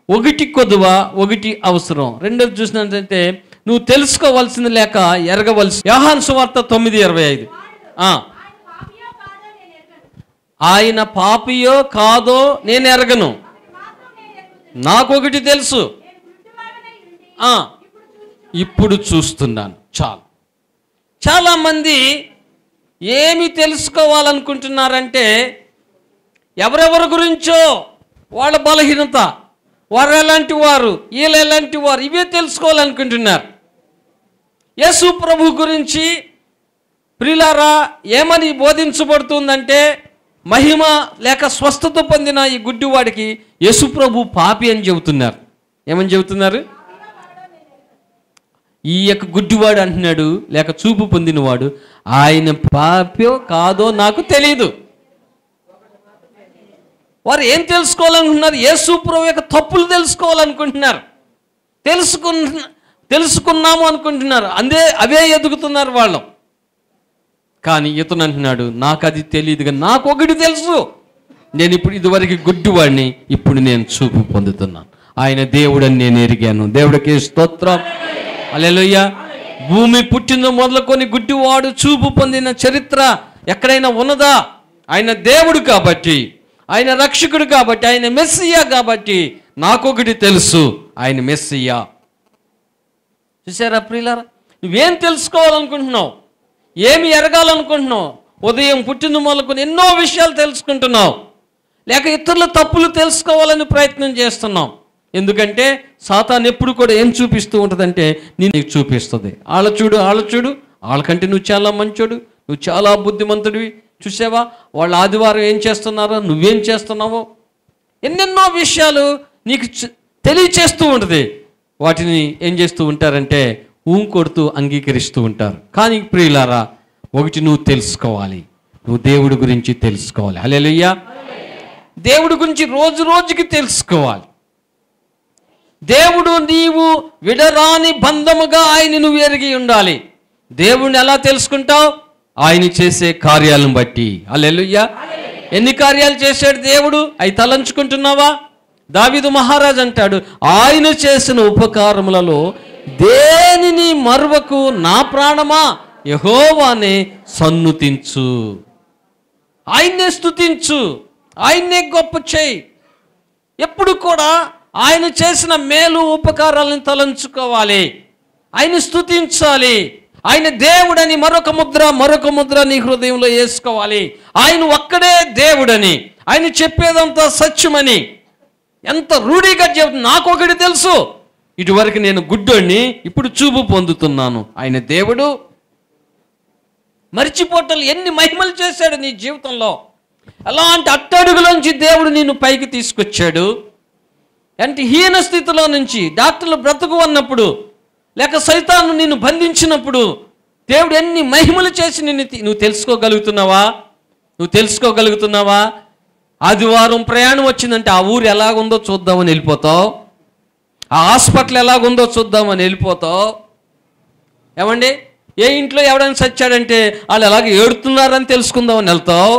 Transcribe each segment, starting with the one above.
ఒకటి కొదువ ఒకటి అవసరం రెండోది చూసినట్లయితే నువ్వు తెలుసుకోవాల్సింది లేక ఎరగవలసి వ్యవహాన్ సువార్త తొమ్మిది ఇరవై ఐదు ఆ. ఆయన పాపియో కాదో నేను ఎరగను నాకొకటి తెలుసు ఆ, ఇప్పుడు చూస్తున్నాను చాలు చాలామంది ఏమి తెలుసుకోవాలనుకుంటున్నారంటే ఎవరెవరి గురించో వాళ్ళ బలహీనత వారు ఎలాంటి వారు వీళ్ళు ఎలాంటి వారు ఇవే తెలుసుకోవాలనుకుంటున్నారు యేసు ప్రభు గురించి ప్రిలారా ఏమని బోధించబడుతుందంటే మహిమ లేక స్వస్థత పొందిన ఈ గుడ్డివాడికి యేసు ప్రభు పాపి అని చెబుతున్నారు ఏమని చెబుతున్నారు ఈ యొక్క గుడ్డివాడు అంటున్నాడు లేక చూపు పొందినవాడు ఆయన పాపో కాదో నాకు తెలియదు వారు ఏం తెలుసుకోవాలనుకుంటున్నారు యేసు ప్రభు యొక్క తప్పులు తెలుసుకోవాలనుకుంటున్నారు తెలుసుకున్న తెలుసుకున్నాము అనుకుంటున్నారు అందే అవే ఎదుగుతున్నారు వాళ్ళు కానీ ఇతను అంటున్నాడు నాకు అది తెలియదు కానీ నాకు ఒకటి తెలుసు నేను ఇప్పుడు ఇదివరకు గుడ్డివాడిని ఇప్పుడు నేను చూపు పొందుతున్నాను ఆయన దేవుడని నేను ఎరిగాను దేవుడికి స్తోత్రం అలెలుయ్య భూమి పుట్టిన మొదలుకొని గుడ్డివాడు చూపు పొందిన చరిత్ర ఎక్కడైనా ఉన్నదా ఆయన దేవుడు కాబట్టి ఆయన రక్షకుడు కాబట్టి ఆయన మెస్సియా కాబట్టి నాకొకటి తెలుసు ఆయన మెస్సియా చూసారా ప్రియులారా నువ్వేం తెలుసుకోవాలనుకుంటున్నావు ఏమి ఎరగాలనుకుంటున్నావు ఉదయం పుట్టిన మొదలుకొని ఎన్నో విషయాలు తెలుసుకుంటున్నావు లేక ఇతరుల తప్పులు తెలుసుకోవాలని ప్రయత్నం చేస్తున్నాం ఎందుకంటే సాతాన్ ఎప్పుడు కూడా ఏం చూపిస్తూ ఉంటుందంటే నేను నీకు చూపిస్తుంది వాళ్ళ చూడు వాళ్ళ చూడు వాళ్ళకంటే నువ్వు చాలా మంచోడు నువ్వు చాలా బుద్ధిమంతుడివి చూసావా వాళ్ళు ఆదివారం ఏం చేస్తున్నారో నువ్వేం చేస్తున్నావో ఎన్నెన్నో విషయాలు నీకు చ- తెలియచేస్తూ ఉంటుంది వాటిని ఏం చేస్తూ ఉంటారంటే ఊం కొడుతూ అంగీకరిస్తూ ఉంటారు కానీ ప్రియులారా ఒకటి నువ్వు తెలుసుకోవాలి నువ్వు దేవుడి గురించి తెలుసుకోవాలి హల్లెలూయా దేవుడి గురించి రోజు రోజుకి తెలుసుకోవాలి దేవుడు నీవు విడరాని బంధముగా ఆయన నువ్వు ఎరిగి ఉండాలి దేవుణ్ణి ఎలా తెలుసుకుంటావు ఆయన చేసే కార్యాలను బట్టి అల్లెలుయ్యా ఎన్ని కార్యాలు చేశాడు దేవుడు అవి తలంచుకుంటున్నావా దావిదు మహారాజ్ అంటాడు ఆయన చేసిన ఉపకారములలో దేనిని మరువకు నా ప్రాణమా యహోవానే సన్నుతించు ఆయన్నే స్తుతించు ఆయన్నే గొప్ప చేయి ఎప్పుడు కూడా ఆయన చేసిన మేలు ఉపకారాలను తలంచుకోవాలి ఆయన స్తుతించాలి ఆయన దేవుడని మరొక ముద్ర మరొక ముద్ర నీ హృదయంలో వేసుకోవాలి ఆయన ఒక్కడే దేవుడని ఆయన చెప్పేదంతా సత్యమని ఎంత రూఢిగా చెబుతు నాకు ఒకటి తెలుసు ఇటువరకు నేను గుడ్డోడిని ఇప్పుడు చూపు పొందుతున్నాను ఆయన దేవుడు మర్చిపోటలు ఎన్ని మహిమలు చేశాడు నీ జీవితంలో అలాంటి అట్టడుగులోంచి దేవుడు నిన్ను పైకి తీసుకొచ్చాడు అంటే హీన స్థితిలో నుంచి డాక్టర్లు బ్రతుకు అన్నప్పుడు లేక సైతాను నిన్ను బంధించినప్పుడు దేవుడు ఎన్ని మహిమలు చేసి నిన్ను తీ- నువ్వు తెలుసుకోగలుగుతున్నావా నువ్వు తెలుసుకోగలుగుతున్నావా ఆదివారం ప్రయాణం వచ్చిందంటే ఆ ఊరు ఎలాగుందో చూద్దామని వెళ్ళిపోతావు ఆ హాస్పిటల్ ఎలాగుందో చూద్దామని వెళ్ళిపోతావు ఏమండి ఏ ఇంట్లో ఎవడైనా చచ్చాడంటే వాళ్ళు ఎలాగ ఏడుతున్నారని తెలుసుకుందామని వెళ్తావు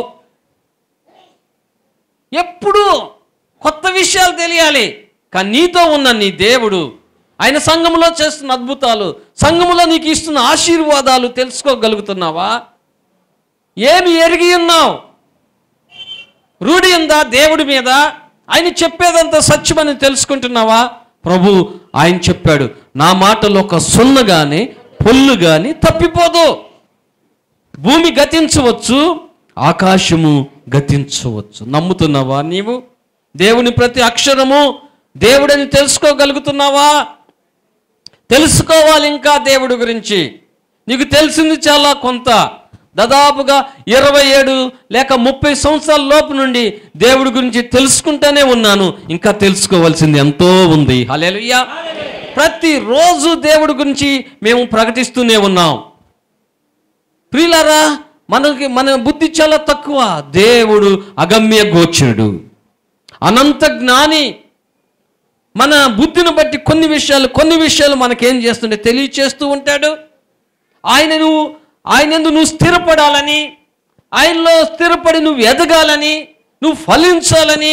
ఎప్పుడు కొత్త విషయాలు తెలియాలి కానీ నీతో ఉన్న నీ దేవుడు ఆయన సంఘములో చేస్తున్న అద్భుతాలు సంఘములో నీకు ఇస్తున్న ఆశీర్వాదాలు తెలుసుకోగలుగుతున్నావా ఏమి ఎరిగి ఉన్నావు రూఢి ఉందా దేవుడి మీద ఆయన చెప్పేదంతా సత్యమని తెలుసుకుంటున్నావా ప్రభు ఆయన చెప్పాడు నా మాటలో ఒక సున్న కానీ పొల్లు కానీ తప్పిపోదు భూమి గతించవచ్చు ఆకాశము గతించవచ్చు నమ్ముతున్నావా నీవు దేవుని ప్రతి అక్షరము దేవుడని తెలుసుకోగలుగుతున్నావా తెలుసుకోవాలి ఇంకా దేవుడి గురించి నీకు తెలిసింది చాలా కొంత దాదాపుగా ఇరవై ఏడు లేక ముప్పై సంవత్సరాల లోపు నుండి దేవుడి గురించి తెలుసుకుంటూనే ఉన్నాను ఇంకా తెలుసుకోవాల్సింది ఎంతో ఉంది హల్లెలూయా ప్రతిరోజు దేవుడి గురించి మేము ప్రకటిస్తూనే ఉన్నాం ప్రియులారా మనకి మన బుద్ధి చాలా తక్కువ దేవుడు అగమ్య గోచరుడు అనంత జ్ఞాని మన బుద్ధిని బట్టి కొన్ని విషయాలు కొన్ని విషయాలు మనకేం చేస్తుంటే తెలియచేస్తూ ఉంటాడు ఆయన నువ్వు ఆయన యందు నువ్వు స్థిరపడాలని ఆయనలో స్థిరపడి నువ్వు ఎదగాలని నువ్వు ఫలించాలని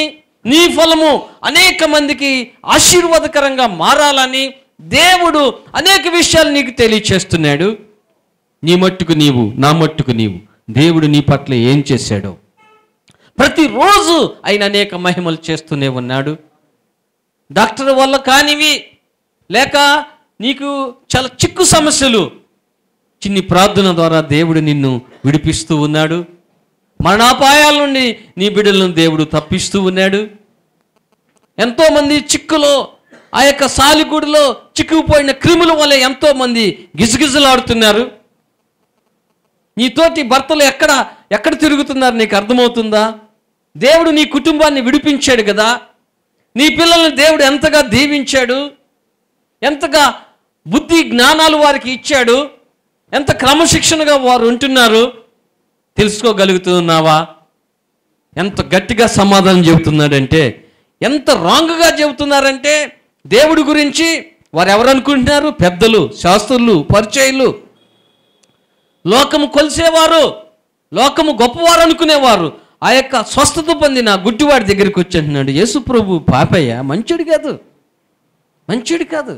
నీ ఫలము అనేక మందికి ఆశీర్వాదకరంగా మారాలని దేవుడు అనేక విషయాలు నీకు తెలియచేస్తున్నాడు నీ మట్టుకు నీవు నా మట్టుకు నీవు దేవుడు నీ పట్ల ఏం చేశాడో ప్రతిరోజు ఆయన అనేక మహిమలు చేస్తూనే ఉన్నాడు డాక్టర్ వల్ల కానివి లేక నీకు చాలా చిక్కు సమస్యలు చిన్ని ప్రార్థన ద్వారా దేవుడు నిన్ను విడిపిస్తూ ఉన్నాడు మరణాపాయాల నుండి నీ బిడ్డలను దేవుడు తప్పిస్తూ ఉన్నాడు ఎంతోమంది చిక్కులో ఆ యొక్క సాలిగూడిలో చిక్కుకుపోయిన క్రిముల వల్ల ఎంతోమంది గిజగిజలాడుతున్నారు నీతోటి భర్తలు ఎక్కడ ఎక్కడ తిరుగుతున్నారు నీకు అర్థమవుతుందా దేవుడు నీ కుటుంబాన్ని విడిపించాడు కదా నీ పిల్లల్ని దేవుడు ఎంతగా దీవించాడు ఎంతగా బుద్ధి జ్ఞానాలు వారికి ఇచ్చాడు ఎంత క్రమశిక్షణగా వారు ఉంటున్నారు తెలుసుకోగలుగుతున్నావా ఎంత గట్టిగా సమాధానం చెబుతున్నాడంటే ఎంత రాంగ్గా చెబుతున్నారంటే దేవుడి గురించి వారు ఎవరు అనుకుంటున్నారు పెద్దలు శాస్త్రులు పరిచయులు లోకము కొలిసేవారు లోకము గొప్పవారు అనుకునేవారు ఆ యొక్క స్వస్థత పొందిన గుడ్డివాడి దగ్గరికి వచ్చి అంటున్నాడు యేసు ప్రభు పాపయ్య మంచుడు కాదు మంచుడు కాదు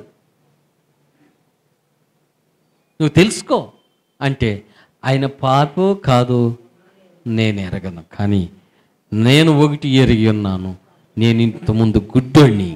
నువ్వు తెలుసుకో అంటే ఆయన పాపో కాదు నేను ఎరగను కానీ నేను ఒకటి ఎరిగి ఉన్నాను నేను ఇంతకుముందు గుడ్డోడిని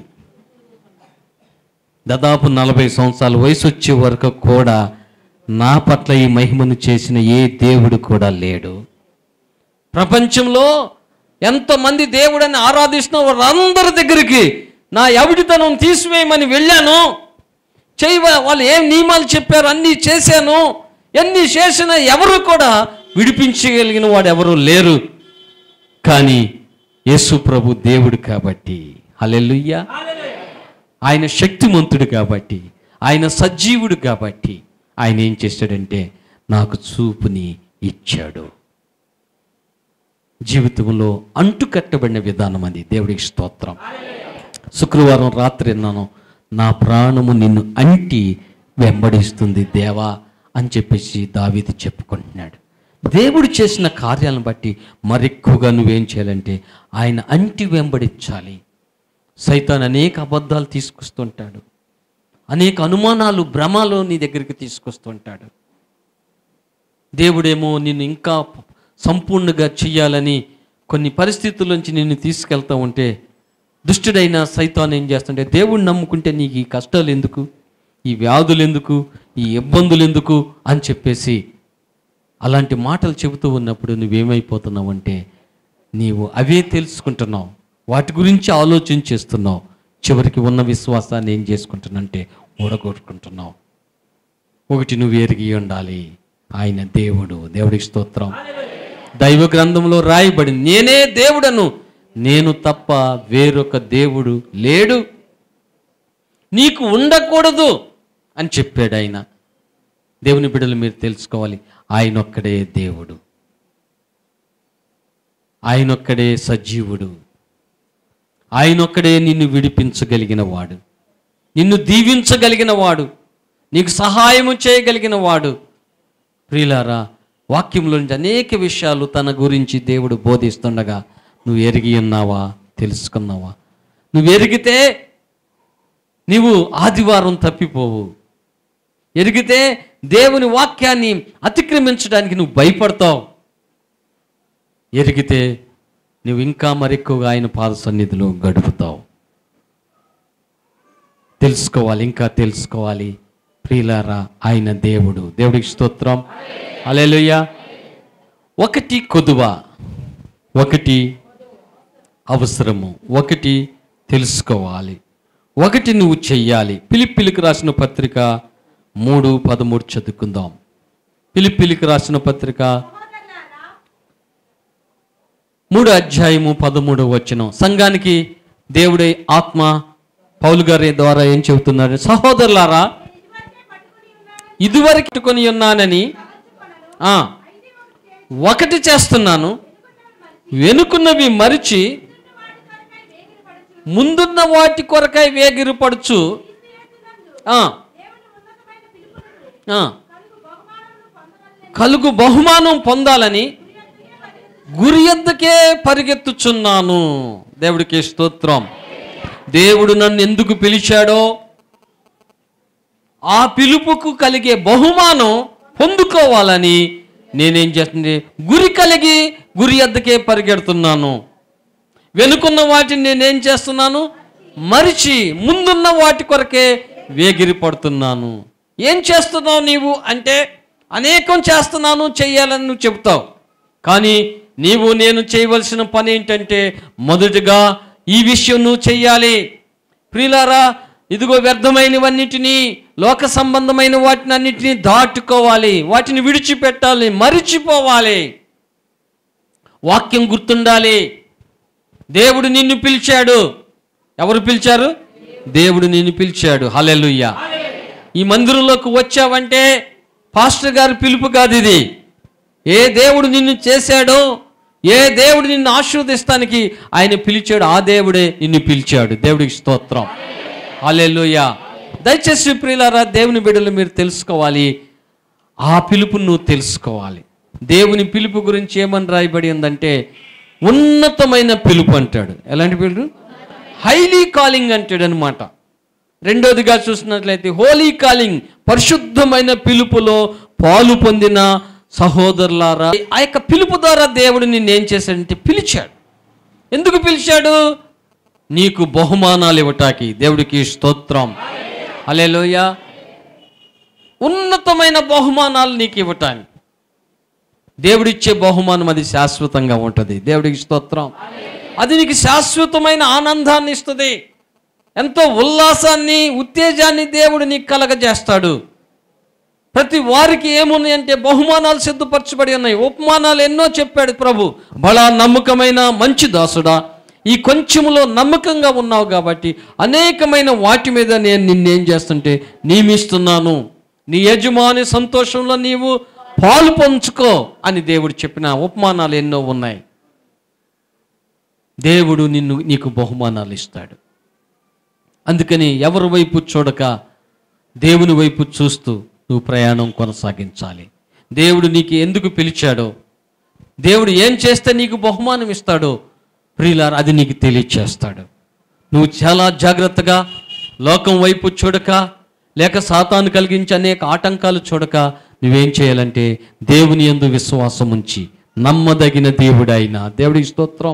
దాదాపు నలభై సంవత్సరాల వయసు వచ్చే వరకు కూడా నా పట్ల ఈ మహిమను చేసిన ఏ దేవుడు కూడా లేడు ప్రపంచంలో ఎంతమంది దేవుడని ఆరాధిస్తున్న వారందరి దగ్గరికి నా ఎవడితనం తీసివేయమని వెళ్ళాను చేయ వాళ్ళు ఏం నియమాలు చెప్పారు అన్నీ చేశాను ఎన్ని చేసినా ఎవరు కూడా విడిపించగలిగిన వాడు ఎవరు లేరు కానీ యేసు ప్రభు దేవుడు కాబట్టి హల్లెలూయా ఆయన శక్తిమంతుడు కాబట్టి ఆయన సజీవుడు కాబట్టి ఆయన ఏం చేశాడంటే నాకు చూపుని ఇచ్చాడు జీవితంలో అంటుకట్టబడిన విధానం అది దేవుడికి స్తోత్రం శుక్రవారం రాత్రి విన్నాను నా ప్రాణము నిన్ను అంటి వెంబడిస్తుంది దేవా అని చెప్పేసి దావీది చెప్పుకుంటున్నాడు దేవుడు చేసిన కార్యాలను బట్టి మరెక్కువగా నువ్వేం చేయాలంటే ఆయన అంటి వెంబడించాలి సైతాన్ అనేక అబద్ధాలు తీసుకొస్తుంటాడు అనేక అనుమానాలు భ్రమాలు నీ దగ్గరికి తీసుకొస్తుంటాడు దేవుడేమో నిన్ను ఇంకా సంపూర్ణంగా చెయ్యాలని కొన్ని పరిస్థితుల నుంచి నిన్ను తీసుకెళ్తా ఉంటే దుష్టుడైన సైతాన్ ఏం చేస్తుంటే దేవుడిని నమ్ముకుంటే నీకు ఈ కష్టాలు ఎందుకు ఈ వ్యాధులు ఎందుకు ఈ ఇబ్బందులు ఎందుకు అని చెప్పేసి అలాంటి మాటలు చెబుతూ ఉన్నప్పుడు నువ్వేమైపోతున్నావు అంటే నీవు అవే తెలుసుకుంటున్నావు వాటి గురించి ఆలోచన చేస్తున్నావు చివరికి ఉన్న విశ్వాసాన్ని ఏం చేసుకుంటున్నంటే ఊడగొట్టుకుంటున్నావు ఒకటి నువ్వు ఎరిగి ఉండాలి ఆయన దేవుడు దేవుడికి స్తోత్రం దైవ గ్రంథంలో రాయబడింది నేనే దేవుడను నేను తప్ప వేరొక దేవుడు లేడు నీకు ఉండకూడదు అని చెప్పాడు ఆయన దేవుని బిడ్డలు మీరు తెలుసుకోవాలి ఆయన ఒక్కడే దేవుడు ఆయన ఒక్కడే సజీవుడు ఆయన ఒక్కడే నిన్ను విడిపించగలిగిన వాడు నిన్ను దీవించగలిగిన వాడు నీకు సహాయము చేయగలిగిన వాడు ప్రియులారా వాక్యంలో నుంచి అనేక విషయాలు తన గురించి దేవుడు బోధిస్తుండగా నువ్వు ఎరిగి ఉన్నావా తెలుసుకున్నావా నువ్వు ఎరిగితే నీవు ఆదివారం తప్పిపోవు ఎరిగితే దేవుని వాక్యాన్ని అతిక్రమించడానికి నువ్వు భయపడతావు ఎరిగితే నువ్వు ఇంకా మరెక్కువగా ఆయన పాద సన్నిధిలో గడుపుతావు తెలుసుకోవాలి ఇంకా తెలుసుకోవాలి ప్రియులారా ఆయన దేవుడు దేవుడికి స్తోత్రం అలెలుయ్య ఒకటి కొదువ ఒకటి అవసరము ఒకటి తెలుసుకోవాలి ఒకటి నువ్వు చెయ్యాలి పిలిపిలికి రాసిన పత్రిక మూడు పదమూడు చదువుకుందాం పిలిపిలికి రాసిన పత్రిక మూడు అధ్యాయము పదమూడు వచ్చిన సంఘానికి దేవుడే ఆత్మ పౌలు గారి ద్వారా ఏం చెబుతున్నారు సహోదరులారా ఇదివరకు కొని ఉన్నానని ఆ, ఒకటి చేస్తున్నాను వెనుకున్నవి మరిచి ముందున్న వాటి కొరకై వేగిరపడుచు ఆ, ఆ, కలుగు బహుమానం పొందాలని గురి ఎద్దకే పరిగెత్తుచున్నాను దేవుడికి స్తోత్రం దేవుడు నన్ను ఎందుకు పిలిచాడో ఆ పిలుపుకు కలిగే బహుమానం పొందుకోవాలని నేనేం చేస్తుంది గురి కలిగి గురి ఎద్దకే పరిగెడుతున్నాను వెనుకున్న వాటిని నేనేం చేస్తున్నాను మరిచి ముందున్న వాటి కొరకే వేగిరి పడుతున్నాను ఏం చేస్తున్నావు నీవు అంటే అనేకం చేస్తున్నాను చెయ్యాలని నువ్వు చెబుతావు కానీ నీవు నేను చేయవలసిన పని ఏంటంటే మొదటిగా ఈ విషయం నువ్వు చెయ్యాలి ప్రియులారా ఇదిగో వ్యర్థమైనవన్నిటినీ లోక సంబంధమైన వాటిని అన్నిటినీ దాటుకోవాలి వాటిని విడిచిపెట్టాలి మరిచిపోవాలి వాక్యం గుర్తుండాలి దేవుడు నిన్ను పిలిచాడు ఎవరు పిలిచారు దేవుడు నిన్ను పిలిచాడు హలెలుయ్య ఈ మందిరంలోకి వచ్చావంటే పాస్టర్ గారి పిలుపు కాదు ఇది ఏ దేవుడు నిన్ను చేశాడో ఏ దేవుడు నిన్ను ఆశీర్వదిస్తానికి ఆయన పిలిచాడు ఆ దేవుడే నిన్ను పిలిచాడు దేవుడికి స్తోత్రం హల్లెలూయా దయచేసి ప్రియులారా దేవుని బిడ్డలు మీరు తెలుసుకోవాలి ఆ పిలుపును నువ్వు తెలుసుకోవాలి దేవుని పిలుపు గురించి ఏమని రాయబడి ఉందంటే ఉన్నతమైన పిలుపు అంటాడు ఎలాంటి పిలుపు హైలీ కాలింగ్ అంటాడు అనమాట రెండోదిగా చూసినట్లయితే హోలీ కాలింగ్ పరిశుద్ధమైన పిలుపులో పాలు పొందిన సహోదరులారా ఆ యొక్క పిలుపు ద్వారా దేవుడు నిన్ను ఏం చేశాడంటే పిలిచాడు ఎందుకు పిలిచాడు నీకు బహుమానాలు ఇవ్వటానికి దేవుడికి స్తోత్రం అలేలోయ ఉన్నతమైన బహుమానాలు నీకు ఇవ్వటానికి దేవుడిచ్చే బహుమానం అది శాశ్వతంగా ఉంటుంది దేవుడికి స్తోత్రం అది నీకు శాశ్వతమైన ఆనందాన్ని ఇస్తుంది ఎంతో ఉల్లాసాన్ని ఉత్తేజాన్ని దేవుడు నీకు కలగజేస్తాడు ప్రతి వారికి ఏమున్నాయి అంటే బహుమానాలు సిద్ధపరచబడి ఉన్నాయి ఉపమానాలు ఎన్నో చెప్పాడు ప్రభు బలా నమ్మకమైన మంచి దాసుడా ఈ కొంచెములో నమ్మకంగా ఉన్నావు కాబట్టి అనేకమైన వాటి మీద నేను నిన్నేం చేస్తుంటే నియమిస్తున్నాను నీ యజమాని సంతోషంలో నీవు పాలు పంచుకో అని దేవుడు చెప్పిన ఉపమానాలు ఎన్నో ఉన్నాయి దేవుడు నిన్ను నీకు బహుమానాలు ఇస్తాడు అందుకని ఎవరి వైపు చూడక దేవుని వైపు చూస్తూ నువ్వు ప్రయాణం కొనసాగించాలి దేవుడు నీకు ఎందుకు పిలిచాడో దేవుడు ఏం చేస్తే నీకు బహుమానం ఇస్తాడో ప్రియులార్ అది నీకు తెలియచేస్తాడు నువ్వు చాలా జాగ్రత్తగా లోకం వైపు చూడక లేక సాతాను కలిగించే అనేక ఆటంకాలు చూడక నువ్వేం చేయాలంటే దేవుని యందు విశ్వాసం ఉంచి నమ్మదగిన దేవుడైన దేవుడికి స్తోత్రం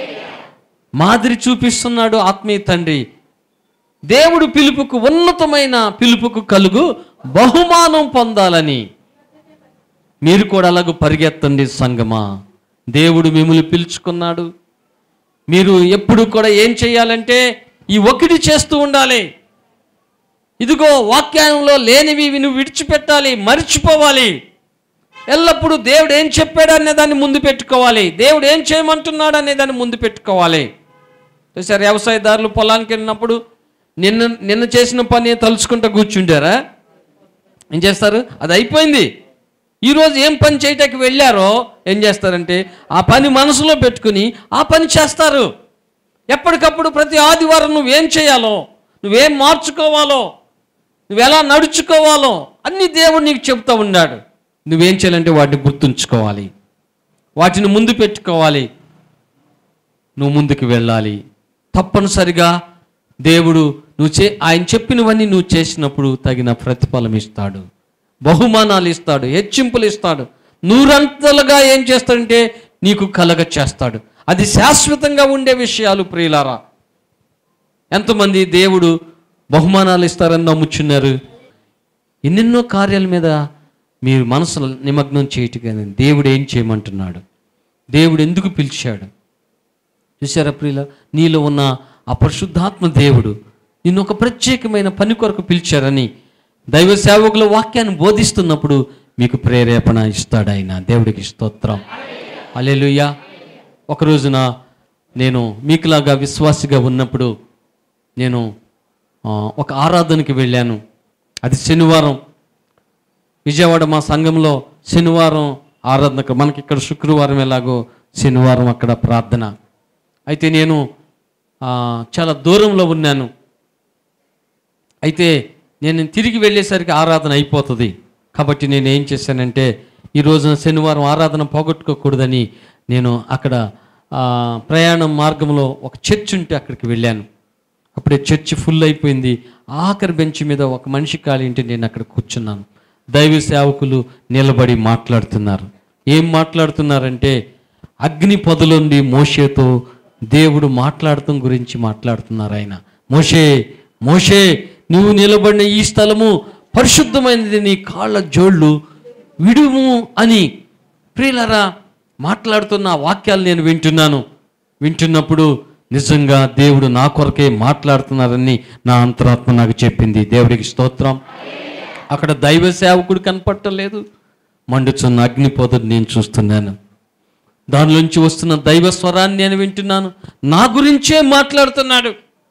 మాదిరి చూపిస్తున్నాడు ఆత్మీయ తండ్రి దేవుడు పిలుపుకు ఉన్నతమైన పిలుపుకు కలుగు బహుమానం పొందాలని మీరు కూడా అలాగూ పరిగెత్తండి సంగమా దేవుడు మిమ్మల్ని పిలుచుకున్నాడు మీరు ఎప్పుడు కూడా ఏం చేయాలంటే ఈ ఒకటి చేస్తూ ఉండాలి ఇదిగో వాక్యంలో లేనివి నువ్వు విడిచిపెట్టాలి మర్చిపోవాలి ఎల్లప్పుడూ దేవుడు ఏం చెప్పాడు అనే దాన్ని ముందు పెట్టుకోవాలి దేవుడు ఏం చేయమంటున్నాడు అనే దాన్ని ముందు పెట్టుకోవాలి చూసారు వ్యవసాయదారులు పొలానికి వెళ్ళినప్పుడు నిన్న నిన్న చేసిన పని తలుచుకుంటూ కూర్చుంటారా ఏం చేస్తారు అది అయిపోయింది ఈరోజు ఏం పని చేయటానికి వెళ్ళారో ఏం చేస్తారంటే ఆ పని మనసులో పెట్టుకుని ఆ పని చేస్తారు ఎప్పటికప్పుడు ప్రతి ఆదివారం నువ్వేం చేయాలో నువ్వేం మార్చుకోవాలో నువ్వు ఎలా నడుచుకోవాలో అన్ని దేవుడు నీకు చెప్తా ఉన్నాడు నువ్వేం చేయాలంటే వాటిని గుర్తుంచుకోవాలి వాటిని ముందు పెట్టుకోవాలి నువ్వు ముందుకు వెళ్ళాలి తప్పనిసరిగా దేవుడు నువ్వు చే ఆయన చెప్పినవన్నీ నువ్వు చేసినప్పుడు తగిన ప్రతిఫలం ఇస్తాడు బహుమానాలు ఇస్తాడు హెచ్చింపులు ఇస్తాడు నూరంతలుగా ఏం చేస్తాడంటే నీకు కలగ చేస్తాడు అది శాశ్వతంగా ఉండే విషయాలు ప్రియులారా ఎంతమంది దేవుడు బహుమానాలు ఇస్తారని నమ్ముచున్నారు ఎన్నెన్నో కార్యాల మీద మీరు మనసు నిమగ్నం చేయటం దేవుడు ఏం చేయమంటున్నాడు దేవుడు ఎందుకు పిలిచాడు చూసారా ప్రియుల నీలో ఉన్న ఆ పరిశుద్ధాత్మ దేవుడు నిన్ను ఒక ప్రత్యేకమైన పని కొరకు పిలిచారని దైవ సేవకుల వాక్యాన్ని బోధిస్తున్నప్పుడు మీకు ప్రేరేపణ ఇస్తాడు ఆయన దేవుడికి స్తోత్రం అలెలుయ్యా ఒక రోజున నేను మీకులాగా విశ్వాసిగా ఉన్నప్పుడు నేను ఆ, ఒక ఆరాధనకి వెళ్ళాను అది శనివారం విజయవాడ మా సంఘంలో శనివారం ఆరాధన మనకి ఇక్కడ శుక్రవారం ఎలాగో శనివారం అక్కడ ప్రార్థన అయితే నేను ఆ, చాలా దూరంలో ఉన్నాను అయితే నేను తిరిగి వెళ్ళేసరికి ఆరాధన అయిపోతుంది కాబట్టి నేను ఏం చేశానంటే ఈ రోజున శనివారం ఆరాధన పోగొట్టుకోకూడదని నేను అక్కడ ఆ, ప్రయాణం మార్గంలో ఒక చర్చ్ ఉంటే అక్కడికి వెళ్ళాను అప్పుడే చర్చ్ ఫుల్ అయిపోయింది ఆఖరి బెంచ్ మీద ఒక మనిషి ఖాళీ ఉంటే నేను అక్కడ కూర్చున్నాను దైవ సేవకులు నిలబడి మాట్లాడుతున్నారు ఏం మాట్లాడుతున్నారంటే అగ్ని పొదలుండి మోషేతో దేవుడు మాట్లాడటం గురించి మాట్లాడుతున్నారు ఆయన మోషే మోషే నువ్వు నిలబడిన ఈ స్థలము పరిశుద్ధమైనది నీ కాళ్ళ జోళ్ళు విడుము అని ప్రియులరా మాట్లాడుతున్న ఆ వాక్యాలు నేను వింటున్నాను వింటున్నప్పుడు నిజంగా దేవుడు నా కొరకే మాట్లాడుతున్నారని నా అంతరాత్మ నాకు చెప్పింది దేవుడికి స్తోత్రం అక్కడ దైవ సేవకుడు కనపట్టలేదు మండుచున్న అగ్ని పొదను నేను చూస్తున్నాను దానిలోంచి వస్తున్న దైవ స్వరాన్ని నేను వింటున్నాను నా గురించే మాట్లాడుతున్నాడు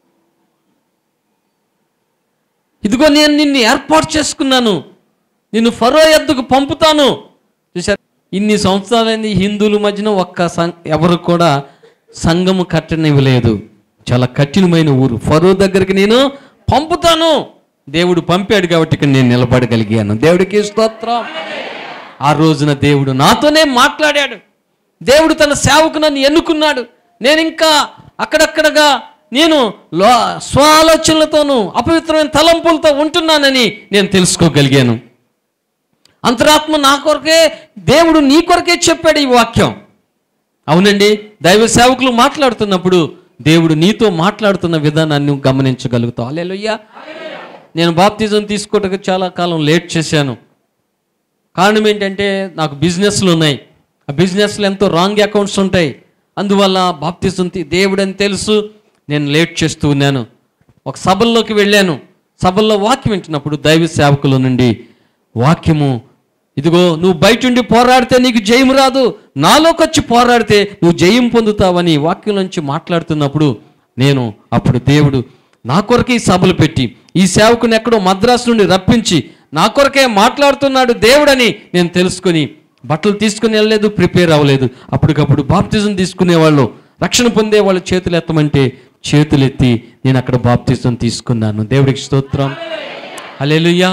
ఇదిగో నేను నిన్ను ఏర్పాటు చేసుకున్నాను నిన్ను ఫరో ఎద్దుకు పంపుతాను చూసారు ఇన్ని సంవత్సరాలైంది హిందువుల మధ్యన ఒక్క సం ఎవరు కూడా సంఘము కట్టనివ్వలేదు చాలా కఠినమైన ఊరు ఫరో దగ్గరికి నేను పంపుతాను దేవుడు పంపాడు కాబట్టి ఇక్కడ నేను నిలబడగలిగాను దేవుడికి స్తోత్రం ఆ రోజున దేవుడు నాతోనే మాట్లాడాడు దేవుడు తన సేవకు నన్ను ఎన్నుకున్నాడు నేను ఇంకా అక్కడక్కడగా నేను లో స్వాలోచనలతోనూ అపవిత్రమైన తలంపులతో ఉంటున్నానని నేను తెలుసుకోగలిగాను అంతరాత్మ నా కొరకే దేవుడు నీ కొరకే చెప్పాడు ఈ వాక్యం అవునండి దైవ సేవకులు మాట్లాడుతున్నప్పుడు దేవుడు నీతో మాట్లాడుతున్న విధానాన్ని నువ్వు గమనించగలుగుతావు అలెలుయ్యా నేను బాప్తిజం తీసుకోవడానికి చాలా కాలం లేట్ చేశాను కారణం ఏంటంటే నాకు బిజినెస్లు ఉన్నాయి ఆ బిజినెస్లో ఎంతో రాంగ్ అకౌంట్స్ ఉంటాయి అందువల్ల బాప్తిజం తీ- దేవుడని తెలుసు నేను లేట్ చేస్తూ ఉన్నాను ఒక సభల్లోకి వెళ్ళాను సభల్లో వాక్యం వింటున్నప్పుడు దైవ సేవకుల నుండి వాక్యము ఇదిగో నువ్వు బయట ఉండి పోరాడితే నీకు జయం రాదు నాలోకి వచ్చి పోరాడితే నువ్వు జయం పొందుతావని వాక్యం నుంచి మాట్లాడుతున్నప్పుడు నేను అప్పుడు దేవుడు నా కొరకే ఈ సభలు పెట్టి ఈ సేవకుని ఎక్కడో మద్రాసు నుండి రప్పించి నా కొరకే మాట్లాడుతున్నాడు దేవుడని నేను తెలుసుకొని బట్టలు తీసుకుని వెళ్ళలేదు ప్రిపేర్ అవ్వలేదు అప్పటికప్పుడు బాప్తిజం తీసుకునేవాళ్ళు రక్షణ పొందే వాళ్ళు చేతులు ఎత్తమంటే చేతులు ఎత్తి నేను అక్కడ బాప్తిజం తీసుకున్నాను దేవుడికి స్తోత్రం హల్లెలూయా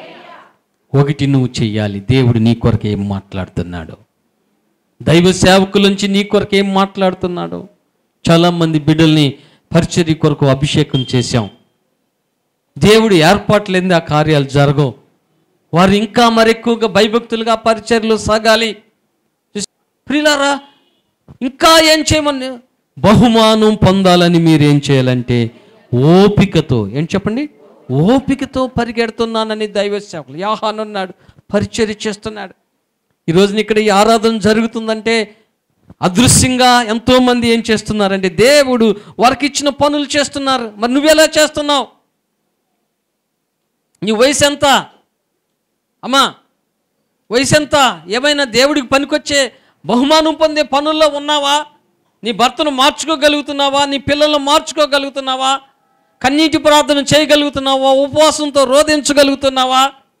ఒకటి నువ్వు చెయ్యాలి దేవుడు నీ కొరకు ఏం మాట్లాడుతున్నాడు దైవ సేవకుల నుంచి నీ కొరకు ఏం మాట్లాడుతున్నాడు చాలామంది బిడ్డల్ని పరిచర్య కొరకు అభిషేకం చేశాం దేవుడు ఏర్పాటు లేని ఆ కార్యాలు జరగవు వారు ఇంకా మరెక్కువగా భయభక్తులుగా పరిచర్లు సాగాలి ప్రిలారా ఇంకా ఏం చేయమని బహుమానం పొందాలని మీరు ఏం చేయాలంటే ఓపికతో ఏం చెప్పండి ఓపికతో పరిగెడుతున్నానని దైవ సేవకులు యాహాన్ అన్నాడు పరిచర్య చేస్తున్నాడు ఈ రోజున ఇక్కడ ఈ ఆరాధన జరుగుతుందంటే అదృశ్యంగా ఎంతోమంది ఏం చేస్తున్నారంటే దేవుడు వారికి ఇచ్చిన పనులు చేస్తున్నారు మరి నువ్వెలా చేస్తున్నావు నీ వయసు ఎంత అమ్మా వయసు ఎంత ఏమైనా దేవుడికి పనికొచ్చే బహుమానం పొందే పనుల్లో ఉన్నావా నీ భర్తను మార్చుకోగలుగుతున్నావా నీ పిల్లలను మార్చుకోగలుగుతున్నావా కన్నీటి ప్రార్థన చేయగలుగుతున్నావా ఉపవాసంతో రోధించగలుగుతున్నావా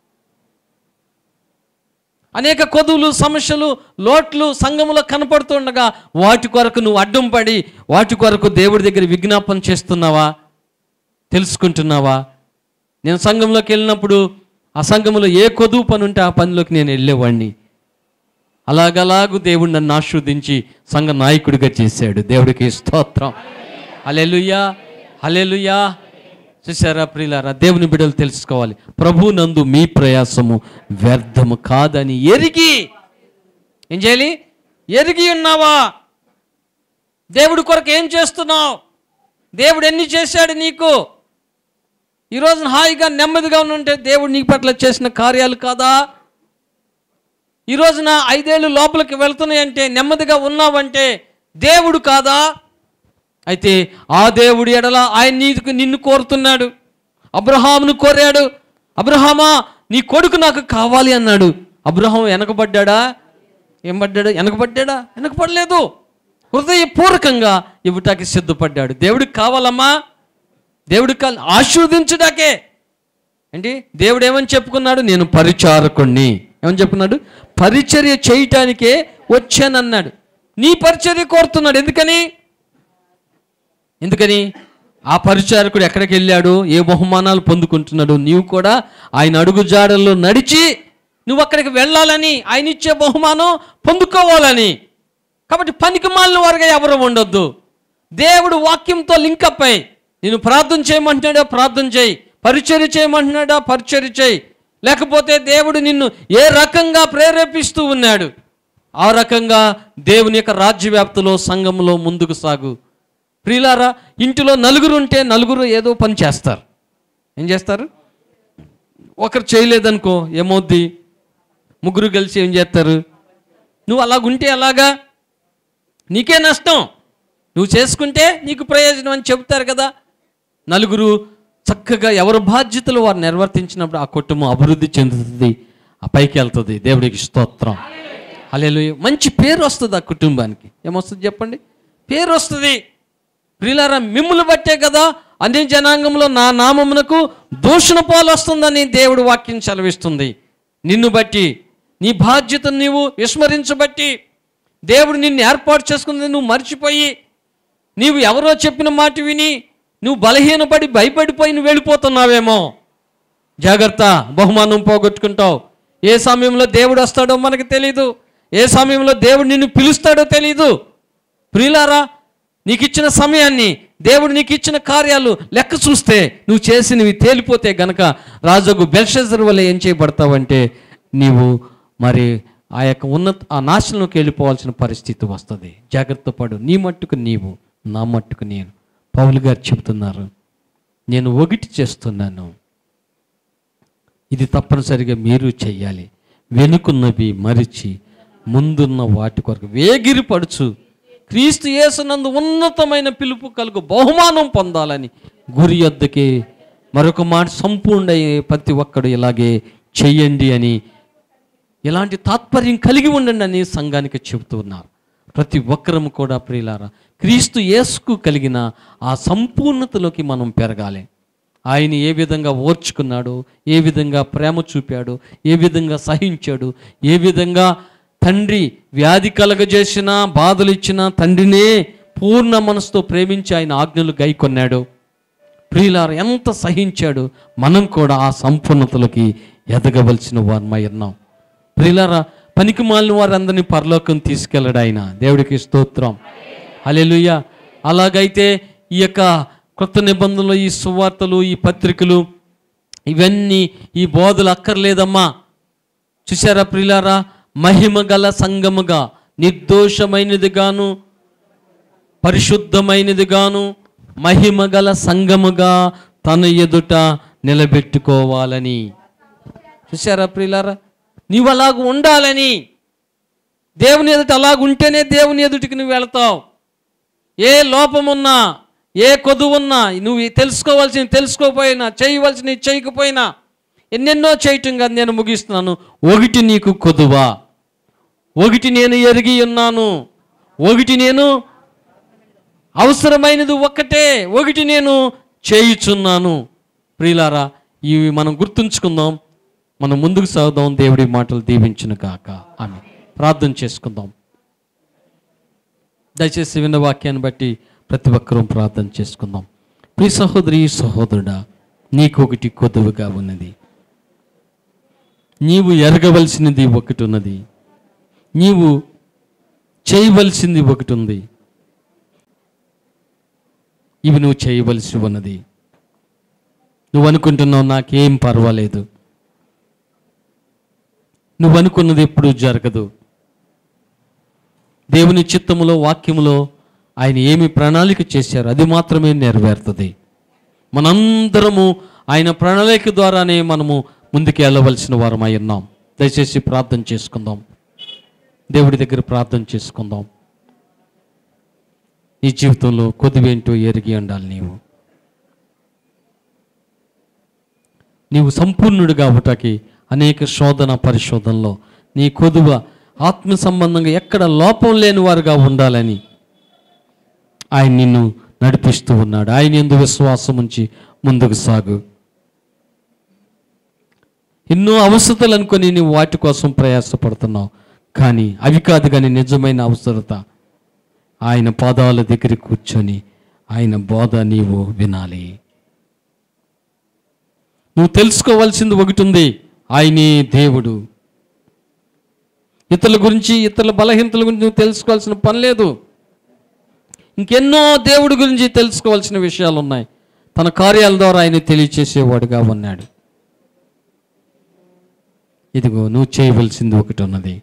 అనేక కొదువులు సమస్యలు లోట్లు సంఘములో కనపడుతుండగా వాటి కొరకు నువ్వు అడ్డం పడి వాటి కొరకు దేవుడి దగ్గర విజ్ఞాపన చేస్తున్నావా తెలుసుకుంటున్నావా నేను సంఘంలోకి వెళ్ళినప్పుడు ఆ సంఘంలో ఏ కొదువు పని ఉంటే ఆ పనిలోకి నేను వెళ్ళేవాడిని అలాగలాగు దేవుడు నన్ను ఆస్వాదించి సంఘ నాయకుడిగా చేశాడు దేవుడికి స్తోత్రం హలెలుయా హలెలుయా చూసారా ప్రియులారా దేవుని బిడ్డలు తెలుసుకోవాలి ప్రభు నందు మీ ప్రయాసము వ్యర్థము కాదని ఎరిగి ఏం చేయాలి ఎరిగి ఉన్నావా దేవుడి కొరకు ఏం చేస్తున్నావు దేవుడు ఎన్ని చేశాడు నీకు ఈరోజు హాయిగా నెమ్మదిగా ఉంటే దేవుడు నీ పట్ల చేసిన కార్యాలు కాదా ఈ రోజున ఐదేళ్ళు లోపలికి వెళ్తున్నాయంటే నెమ్మదిగా ఉన్నావంటే దేవుడు కాదా అయితే ఆ దేవుడి ఎడల ఆయన నీకు నిన్ను కోరుతున్నాడు అబ్రహామును కోరాడు అబ్రహామా నీ కొడుకు నాకు కావాలి అన్నాడు అబ్రహాం వెనకబడ్డాడా ఏం పడ్డాడు వెనకబడ్డాడా వెనకబడలేదు హృదయపూర్వకంగా ఇవ్వటానికి సిద్ధపడ్డాడు దేవుడికి కావాలమ్మా దేవుడికి కావాలి ఆశీర్వదించడాకే ఏంటి దేవుడు ఏమని చెప్పుకున్నాడు నేను పరిచారకుణ్ణి ఏమని చెప్పుకున్నాడు పరిచర్య చేయటానికే వచ్చానన్నాడు నీ పరిచర్య కోరుతున్నాడు ఎందుకని ఎందుకని ఆ పరిచారకుడు ఎక్కడికి వెళ్ళాడు ఏ బహుమానాలు పొందుకుంటున్నాడు నీవు కూడా ఆయన అడుగు జాడల్లో నడిచి నువ్వు అక్కడికి వెళ్ళాలని ఆయన ఇచ్చే బహుమానం పొందుకోవాలని కాబట్టి పనికి మాలిన వారుగా ఎవరు ఉండొద్దు దేవుడు వాక్యంతో లింకప్ అయి నేను ప్రార్థన చేయమంటున్నాడా ప్రార్థన చేయి పరిచర్య చేయమంటున్నాడా పరిచర్య చేయి లేకపోతే దేవుడు నిన్ను ఏ రకంగా ప్రేరేపిస్తూ ఉన్నాడు ఆ రకంగా దేవుని యొక్క రాజ్యవ్యాప్తిలో సంఘంలో ముందుకు సాగు ప్రియులారా ఇంటిలో నలుగురు ఉంటే నలుగురు ఏదో పని చేస్తారు ఏం చేస్తారు ఒకరు చేయలేదనుకో ఏమవుద్ది ముగ్గురు కలిసి ఏం చేస్తారు నువ్వు అలాగుంటే అలాగా నీకే నష్టం నువ్వు చేసుకుంటే నీకు ప్రయోజనం అని చెబుతారు కదా నలుగురు చక్కగా ఎవరి బాధ్యతలు వారు నిర్వర్తించినప్పుడు ఆ కుటుంబం అభివృద్ధి చెందుతుంది ఆ పైకి వెళ్తుంది దేవుడికి స్తోత్రం అలెలు మంచి పేరు వస్తుంది ఆ కుటుంబానికి ఏమొస్తుంది చెప్పండి పేరు వస్తుంది ప్రియులారా మిమ్ములు బట్టే కదా అన్ని జనాంగంలో నా నామమునకు దూషణ పాలు వస్తుందని దేవుడు వాక్యం సెలవిస్తుంది నిన్ను బట్టి నీ బాధ్యతను నీవు విస్మరించబట్టి దేవుడు నిన్ను ఏర్పాటు చేసుకున్నది నువ్వు మర్చిపోయి నీవు ఎవరో చెప్పిన మాట విని నువ్వు బలహీనపడి భయపడిపోయి నువ్వు వెళ్ళిపోతున్నావేమో జాగ్రత్త బహుమానం పోగొట్టుకుంటావు ఏ సమయంలో దేవుడు వస్తాడో మనకు తెలీదు ఏ సమయంలో దేవుడు నిన్ను పిలుస్తాడో తెలీదు ప్రియులారా నీకు ఇచ్చిన సమయాన్ని దేవుడు నీకు ఇచ్చిన కార్యాలు లెక్క చూస్తే నువ్వు చేసినవి తేలిపోతే గనక రాజుకు బెల్షెజర్ వల్ల ఏం చేయబడతావంటే నీవు మరి ఆ యొక్క ఉన్నత ఆ నాశనంలోకి వెళ్ళిపోవాల్సిన పరిస్థితి వస్తుంది జాగ్రత్త పడు నీ మట్టుకు నీవు నా మట్టుకు నేను పౌలు గారు చెబుతున్నారు నేను ఒకటి చేస్తున్నాను ఇది తప్పనిసరిగా మీరు చెయ్యాలి వెనుకున్నవి మరిచి ముందున్న వాటి కొరకు వేగిరి పడుచు క్రీస్తు యేసునందు ఉన్నతమైన పిలుపు కలుగు బహుమానం పొందాలని గురి యొద్దకి మరొక మాట సంపూర్ణ ప్రతి ఒక్కడు ఇలాగే చెయ్యండి అని ఇలాంటి తాత్పర్యం కలిగి ఉండండి అని సంఘానికి చెబుతూ ఉన్నారు ప్రతి ఒక్కరము కూడా ప్రియులారా క్రీస్తు యేసుకు కలిగిన ఆ సంపూర్ణతలోకి మనం పెరగాలి ఆయన ఏ విధంగా ఓర్చుకున్నాడు ఏ విధంగా ప్రేమ చూపాడు ఏ విధంగా సహించాడు ఏ విధంగా తండ్రి వ్యాధి కలగజేసిన బాధలు ఇచ్చిన తండ్రినే పూర్ణ మనసుతో ప్రేమించి ఆయన ఆజ్ఞలు గైకొన్నాడు ప్రియులారు ఎంత సహించాడు మనం కూడా ఆ సంపూర్ణతలోకి ఎదగవలసిన వారమై ఉన్నాం ప్రియులారా పనికి మాలిన వారందరినీ పరలోకం తీసుకెళ్ళడు ఆయన దేవుడికి స్తోత్రం హల్లెలూయ అలాగైతే ఈ యొక్క కొత్త నిబంధనలు ఈ సువార్తలు ఈ పత్రికలు ఇవన్నీ ఈ బోధలు అక్కర్లేదమ్మా చూసారా ప్రియులారా మహిమ గల సంగముగా నిర్దోషమైనదిగాను పరిశుద్ధమైనదిగాను మహిమ గల సంగముగా తన ఎదుట నిలబెట్టుకోవాలని చూసారా ప్రియులారా నీవు అలాగ ఉండాలని దేవుని ఎదుట అలాగ ఉంటేనే దేవుని ఎదుటికి నువ్వు వెళతావు ఏ లోపమున్నా ఏ కొదువున్నా నువ్వు తెలుసుకోవాల్సింది తెలుసుకోపోయినా చేయవలసినవి చేయకపోయినా ఎన్నెన్నో చేయటం కాదు నేను ముగిస్తున్నాను ఒకటి నీకు కొదువా ఒకటి నేను ఎరిగి ఉన్నాను ఒకటి నేను అవసరమైనది ఒక్కటే ఒకటి నేను చేయుచున్నాను ప్రియులారా ఇవి మనం గుర్తుంచుకుందాం మనం ముందుకు సాగుదాం దేవుడి మాటలు దీవించును కాక ఆమె ప్రార్థన చేసుకుందాం దయచేసి విన్న వాక్యాన్ని బట్టి ప్రతి ఒక్కరూ ప్రార్థన చేసుకుందాం ప్రియ సహోదరి సహోదరుడా నీకు ఒకటి కొద్దువుగా ఉన్నది నీవు ఎరగవలసినది ఒకటి ఉన్నది నీవు చేయవలసింది ఒకటి ఉంది ఇవి నువ్వు చేయవలసి ఉన్నది నువ్వు అనుకుంటున్నావు నాకేం పర్వాలేదు నువ్వు అనుకున్నది ఎప్పుడు జరగదు దేవుని చిత్తములో వాక్యములో ఆయన ఏమి ప్రణాళిక చేశారు అది మాత్రమే నెరవేరుతుంది మనందరము ఆయన ప్రణాళిక ద్వారానే మనము ముందుకు వెళ్ళవలసిన వారమై ఉన్నాం దయచేసి ప్రార్థన చేసుకుందాం దేవుడి దగ్గర ప్రార్థన చేసుకుందాం నీ జీవితంలో కొద్దివేంటో ఎరిగి ఉండాలి నీవు నీవు సంపూర్ణుడిగా అవటానికి అనేక శోధన పరిశోధనలో నీ కొదువ ఆత్మ సంబంధంగా ఎక్కడ లోపం లేని వారుగా ఉండాలని ఆయన నిన్ను నడిపిస్తూ ఉన్నాడు ఆయన ఎందు విశ్వాసం ఉంచి ముందుకు సాగు ఎన్నో అవసరతలు అనుకొని నీవు వాటి కోసం ప్రయాసపడుతున్నావు కానీ అవి కాదు కానీ నిజమైన అవసరత ఆయన పాదాల దగ్గర కూర్చొని ఆయన బోధ నీవు వినాలి నువ్వు తెలుసుకోవాల్సింది ఒకటి ఉంది ఆయనే దేవుడు ఇతరుల గురించి ఇతరుల బలహీనతల గురించి నువ్వు తెలుసుకోవాల్సిన పని లేదు ఇంకెన్నో దేవుడి గురించి తెలుసుకోవాల్సిన విషయాలు ఉన్నాయి తన కార్యాల ద్వారా ఆయన తెలియచేసేవాడుగా ఉన్నాడు ఇదిగో నువ్వు చేయవలసింది ఒకటి ఉన్నది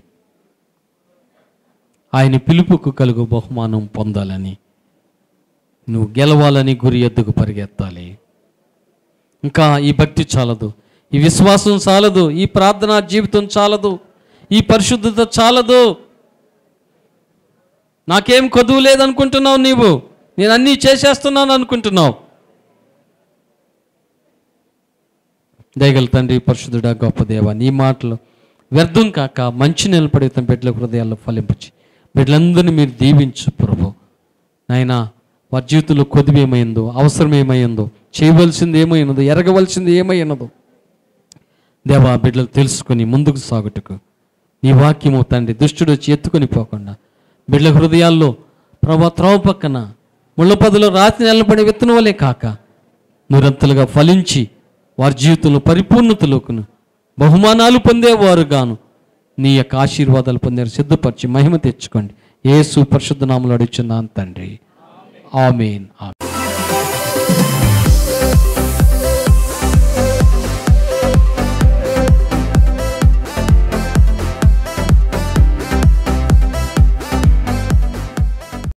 ఆయన పిలుపుకు కలుగు బహుమానం పొందాలని నువ్వు గెలవాలని గురి ఎద్దుకు పరిగెత్తాలి ఇంకా ఈ భక్తి చాలదు ఈ విశ్వాసం చాలదు ఈ ప్రార్థనా జీవితం చాలదు ఈ పరిశుద్ధత చాలదు నాకేం కొదువు లేదనుకుంటున్నావు నీవు నేను అన్నీ చేసేస్తున్నాను అనుకుంటున్నావు దయగల తండ్రి పరిశుద్ధుడా గొప్ప దేవ నీ మాటలు వ్యర్థం కాక మంచి నిలబడి తన బిడ్డల హృదయాల్లో ఫలింపచి బిడ్డలందరినీ మీరు దీవించు ప్రభు నాయనా వారి జీవితంలో కొద్ది ఏమైందో అవసరం ఏమైందో చేయవలసింది ఏమైనదో ఎరగవలసింది ఏమైనదో దేవా బిడ్డలు తెలుసుకొని ముందుకు సాగుటకు నీ వాక్యము తండ్రి దుష్టుడు వచ్చి ఎత్తుకొని పోకుండా బిడ్డల హృదయాల్లో ప్రభా త్రోవ పక్కన ముళ్ళపదిలో రాతి నిలబడే విత్తనం వలె కాక నిరంతలుగా ఫలించి వారి జీవితంలో పరిపూర్ణతలోకును బహుమానాలు పొందేవారుగాను నీ యొక్క ఆశీర్వాదాలు పొందారు సిద్ధపరిచి మహిమ తెచ్చుకోండి ఏ సుపరిశుద్ధ నామలు అడుగుచున్నాను తండ్రి ఆమెన్ ఆమెన్